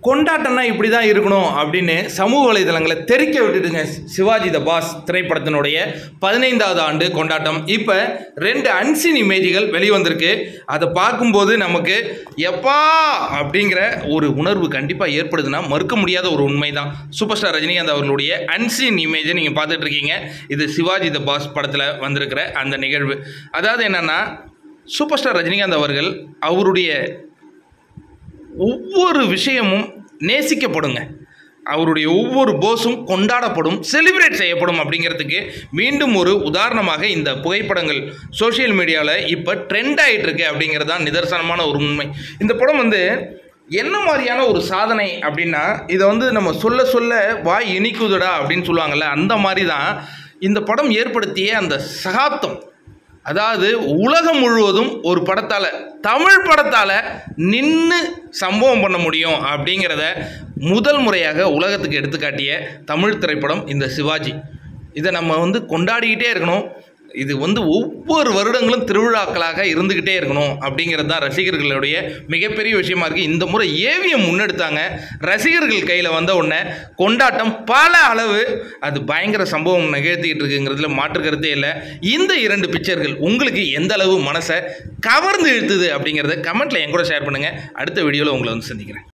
கொண்டாட்டம்னா இப்படி தான் இருக்கணும் அப்படின்னு சமூக வலைதளங்களை தெரிக்க விட்டுடுங்க சிவாஜி த பாஸ் திரைப்படத்தினுடைய பதினைந்தாவது ஆண்டு கொண்டாட்டம் இப்போ ரெண்டு அன்சின் இமேஜ்கள் வெளிவந்திருக்கு அதை பார்க்கும்போது நமக்கு எப்பா அப்படிங்கிற ஒரு உணர்வு கண்டிப்பாக ஏற்படுதுன்னா மறுக்க முடியாத ஒரு உண்மை தான் சூப்பர் ஸ்டார் ரஜினிகாந்த் அவர்களுடைய அன்சீன் இமேஜை நீங்கள் பார்த்துட்டு இருக்கீங்க இது சிவாஜி த பாஸ் படத்தில் வந்திருக்கிற அந்த நிகழ்வு அதாவது என்னென்னா சூப்பர் ஸ்டார் ரஜினிகாந்த் அவர்கள் அவருடைய ஒவ்வொரு விஷயமும் நேசிக்கப்படுங்க அவருடைய ஒவ்வொரு போஸும் கொண்டாடப்படும் செலிப்ரேட் செய்யப்படும் அப்படிங்கிறதுக்கு மீண்டும் ஒரு உதாரணமாக இந்த புகைப்படங்கள் சோஷியல் மீடியாவில் இப்போ ட்ரெண்ட் ஆகிட்டு இருக்கு அப்படிங்கிறது தான் நிதர்சனமான ஒரு உண்மை இந்த படம் வந்து என்ன மாதிரியான ஒரு சாதனை அப்படின்னா இதை வந்து நம்ம சொல்ல சொல்ல வாய் இனிக்குதுடா அப்படின்னு சொல்லுவாங்கள்ல அந்த மாதிரி தான் இந்த படம் ஏற்படுத்திய அந்த சகாப்தம் அதாவது உலகம் முழுவதும் ஒரு படத்தால் தமிழ் படத்தால் நின்று சம்பவம் பண்ண முடியும் அப்படிங்கிறத முதல் முறையாக உலகத்துக்கு எடுத்துக்காட்டிய தமிழ் திரைப்படம் இந்த சிவாஜி இதை நம்ம வந்து கொண்டாடிக்கிட்டே இருக்கணும் இது வந்து ஒவ்வொரு வருடங்களும் திருவிழாக்களாக இருந்துக்கிட்டே இருக்கணும் அப்படிங்கிறது தான் ரசிகர்களுடைய மிகப்பெரிய விஷயமா இருக்குது இந்த முறை ஏவிஎம் முன்னெடுத்தாங்க ரசிகர்கள் கையில் வந்த உடனே கொண்டாட்டம் பல அளவு அது பயங்கர சம்பவம் நிகழ்த்திக்கிட்டு இருக்குங்கிறதுல மாற்று கருத்தே இல்லை இந்த இரண்டு பிக்சர்கள் உங்களுக்கு எந்த அளவு மனசை கவர்ந்து இழுத்துது அப்படிங்கிறத கமெண்ட்டில் என் கூட ஷேர் பண்ணுங்கள் அடுத்த வீடியோவில் உங்களை வந்து சந்திக்கிறேன்